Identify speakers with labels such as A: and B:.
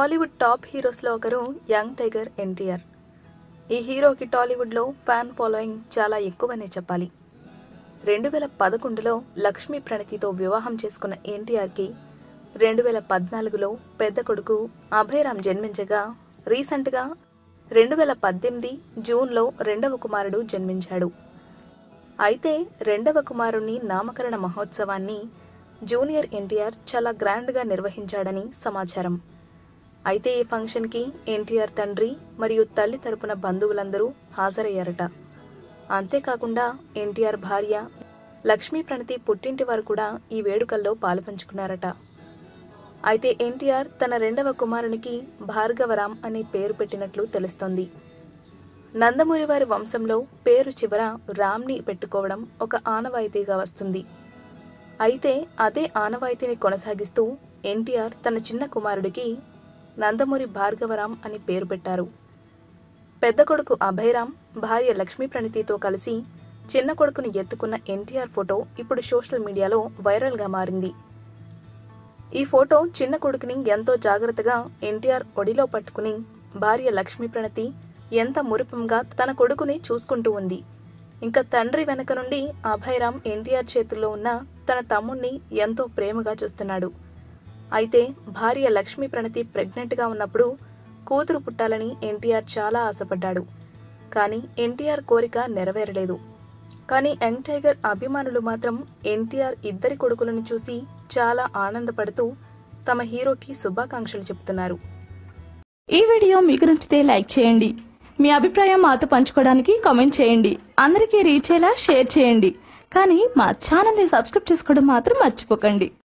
A: Tollywood top హీరోస్లో ఒకరు young tiger NTR ఈ హీరోకి టాలీవుడ్లో ఫ్యాన్ ఫాలోయింగ్ చాలా ఎక్కువనే చెప్పాలి రెండు వేల పదకొండులో లక్ష్మీ ప్రణతితో వివాహం చేసుకున్న ఎన్టీఆర్కి రెండు వేల పద్నాలుగులో పెద్ద కొడుకు అభయరామ్ జన్మించగా రీసెంట్గా రెండు వేల పద్దెనిమిది జూన్లో రెండవ కుమారుడు జన్మించాడు అయితే రెండవ కుమారుణ్ణి నామకరణ మహోత్సవాన్ని జూనియర్ ఎన్టీఆర్ చాలా గ్రాండ్గా నిర్వహించాడని సమాచారం అయితే ఈ ఫంక్షన్కి ఎన్టీఆర్ తండ్రి మరియు తల్లి తరపున బంధువులందరూ హాజరయ్యారట అంతేకాకుండా ఎన్టీఆర్ భార్య లక్ష్మీ ప్రణతి పుట్టింటి వారు కూడా ఈ వేడుకల్లో పాలుపంచుకున్నారట అయితే ఎన్టీఆర్ తన రెండవ కుమారునికి భార్గవరామ్ అనే పేరు పెట్టినట్లు తెలుస్తోంది నందమూరి వారి వంశంలో పేరు చివర రామ్ని పెట్టుకోవడం ఒక ఆనవాయితీగా వస్తుంది అయితే అదే ఆనవాయితీని కొనసాగిస్తూ ఎన్టీఆర్ తన చిన్న కుమారుడికి నందమూరి భార్గవరామ్ అని పేరు పెట్టారు పెద్ద కొడుకు అభయరామ్ భార్య లక్ష్మీ ప్రణతితో కలిసి చిన్న కొడుకుని ఎత్తుకున్న ఎన్టీఆర్ ఫోటో ఇప్పుడు సోషల్ మీడియాలో వైరల్గా మారింది ఈ ఫోటో చిన్న కొడుకుని ఎంతో జాగ్రత్తగా ఎన్టీఆర్ ఒడిలో పట్టుకుని భార్య లక్ష్మీ ప్రణతి ఎంత మురిపంగా తన కొడుకుని చూసుకుంటూ ఉంది ఇంకా తండ్రి వెనక నుండి అభయరామ్ ఎన్టీఆర్ చేతుల్లో ఉన్న తన తమ్ముణ్ణి ఎంతో ప్రేమగా చూస్తున్నాడు అయితే భార్య లక్ష్మీ ప్రణతి ప్రెగ్నెంట్గా ఉన్నప్పుడు కూతురు పుట్టాలని ఎన్టీఆర్ చాలా ఆశపడ్డాడు కానీ ఎన్టీఆర్ కోరిక నెరవేరలేదు కానీ యంగ్ టైగర్ అభిమానులు మాత్రం ఎన్టీఆర్ ఇద్దరి కొడుకులను చూసి చాలా ఆనందపడుతూ తమ హీరోకి శుభాకాంక్షలు చెప్తున్నారు
B: ఈ వీడియో మీకు నచ్చితే లైక్ చేయండి మీ అభిప్రాయం మాతో పంచుకోవడానికి కామెంట్ చేయండి అందరికీ రీచ్ అయ్యేలా షేర్ చేయండి కానీ మా ఛానల్ని సబ్స్క్రైబ్ చేసుకోవడం మాత్రం మర్చిపోకండి